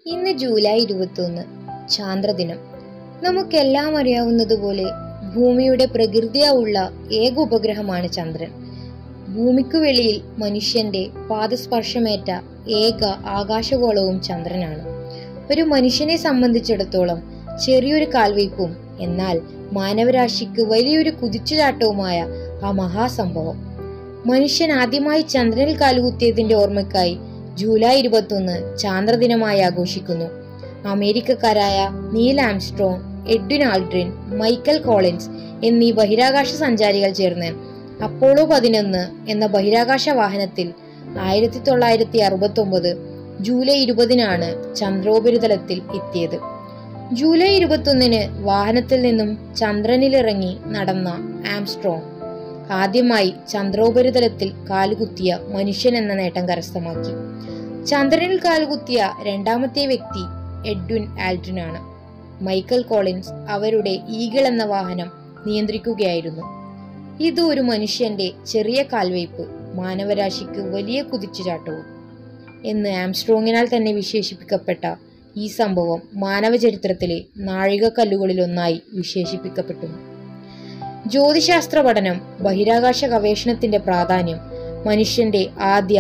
ഇന്ന് ജൂലൈ ഇരുപത്തൊന്ന് ചാന്ദ്രദിനം നമുക്കെല്ലാം അറിയാവുന്നതുപോലെ ഭൂമിയുടെ പ്രകൃതിയാവുള്ള ഏക ഉപഗ്രഹമാണ് ചന്ദ്രൻ ഭൂമിക്കു വെളിയിൽ മനുഷ്യന്റെ പാദസ്പർശമേറ്റ ഏക ആകാശഗോളവും ചന്ദ്രനാണ് ഒരു മനുഷ്യനെ സംബന്ധിച്ചിടത്തോളം ചെറിയൊരു കാൽവയ്പും എന്നാൽ മാനവരാശിക്ക് വലിയൊരു കുതിച്ചുചാട്ടവുമായ ആ മഹാസംഭവം മനുഷ്യൻ ആദ്യമായി ചന്ദ്രനിൽ കാലുകുത്തിയതിന്റെ ഓർമ്മയ്ക്കായി ജൂലൈ ഇരുപത്തൊന്ന് ചാന്ദ്രദിനമായി ആഘോഷിക്കുന്നു അമേരിക്കക്കാരായ Neil Armstrong Edwin Aldrin Michael Collins എന്നീ ബഹിരാകാശ സഞ്ചാരികൾ ചേർന്ന് അപ്പോളോ പതിനൊന്ന് എന്ന ബഹിരാകാശ വാഹനത്തിൽ ആയിരത്തി തൊള്ളായിരത്തി അറുപത്തി ഒമ്പത് ജൂലൈ ഇരുപതിനാണ് ചന്ദ്രോപരിതലത്തിൽ എത്തിയത് ജൂലൈ ഇരുപത്തൊന്നിന് വാഹനത്തിൽ നിന്നും ചന്ദ്രനിലിറങ്ങി നടന്ന ആംസ്ട്രോങ് ആദ്യമായി ചന്ദ്രോപരിതലത്തിൽ കാലുകുത്തിയ മനുഷ്യൻ എന്ന നേട്ടം കരസ്ഥമാക്കി ചന്ദ്രനിൽ കാലുകുത്തിയ രണ്ടാമത്തെ വ്യക്തി എഡ്വിൻ ആൽഡ്രിനാണ് മൈക്കൽ കോളിൻസ് അവരുടെ ഈഗിൾ എന്ന വാഹനം നിയന്ത്രിക്കുകയായിരുന്നു ഇത് ഒരു മനുഷ്യന്റെ ചെറിയ കാൽവയ്പ് മാനവരാശിക്ക് വലിയ കുതിച്ചുചാട്ടവും എന്ന് ആംസ്ട്രോങ്ങിനാൽ തന്നെ വിശേഷിപ്പിക്കപ്പെട്ട ഈ സംഭവം മാനവചരിത്രത്തിലെ നാഴികക്കല്ലുകളിലൊന്നായി വിശേഷിപ്പിക്കപ്പെട്ടു ജ്യോതിശാസ്ത്ര പഠനം ബഹിരാകാശ ഗവേഷണത്തിന്റെ പ്രാധാന്യം മനുഷ്യന്റെ ആദ്യ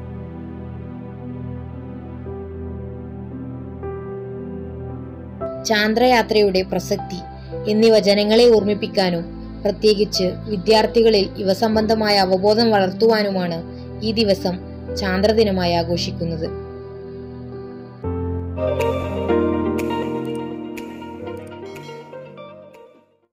ചാന്ദ്രയാത്രയുടെ പ്രസക്തി എന്നിവ ജനങ്ങളെ ഓർമ്മിപ്പിക്കാനും പ്രത്യേകിച്ച് വിദ്യാർത്ഥികളിൽ ഇവ സംബന്ധമായ അവബോധം വളർത്തുവാനുമാണ് ഈ ദിവസം ചാന്ദ്രദിനമായി ആഘോഷിക്കുന്നത്